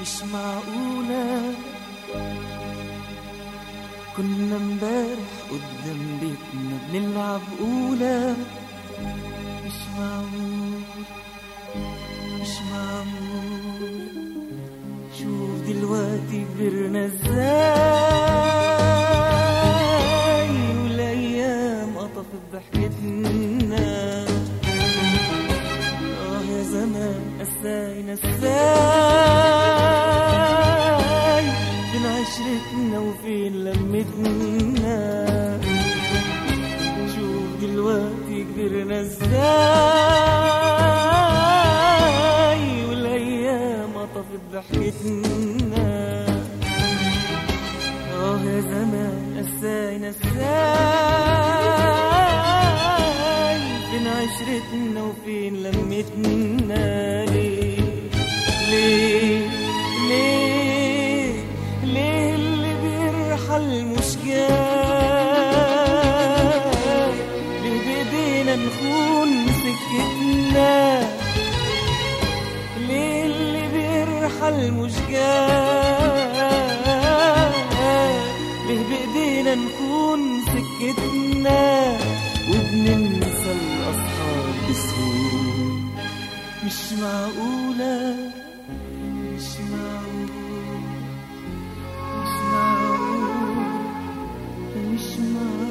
مش معقولة كنا امبارح قدام بيتنا بنلعب أولى مش معقول مش معقول شوف دلوقتي كبرنا ازاي والايام قطفت ضحكتنا اه يا زمان قساينا ازاي فين عشرتنا وفين لمتنا شوف دلوقتي كبرنا ازاي والايام قطفت ضحكتنا اه يا زمان قساينا ازاي فين عشرتنا وفين لمتنا ليه ليه ليه ليه اللي بيرحل مش جاي ليه بايدينا نخون سكتنا ليه اللي بيرحل مش جاي ليه بايدينا نكون سكتنا وبننسى الاصحاب بسهولة مش معقولة مش معقول مش معقول مش معقول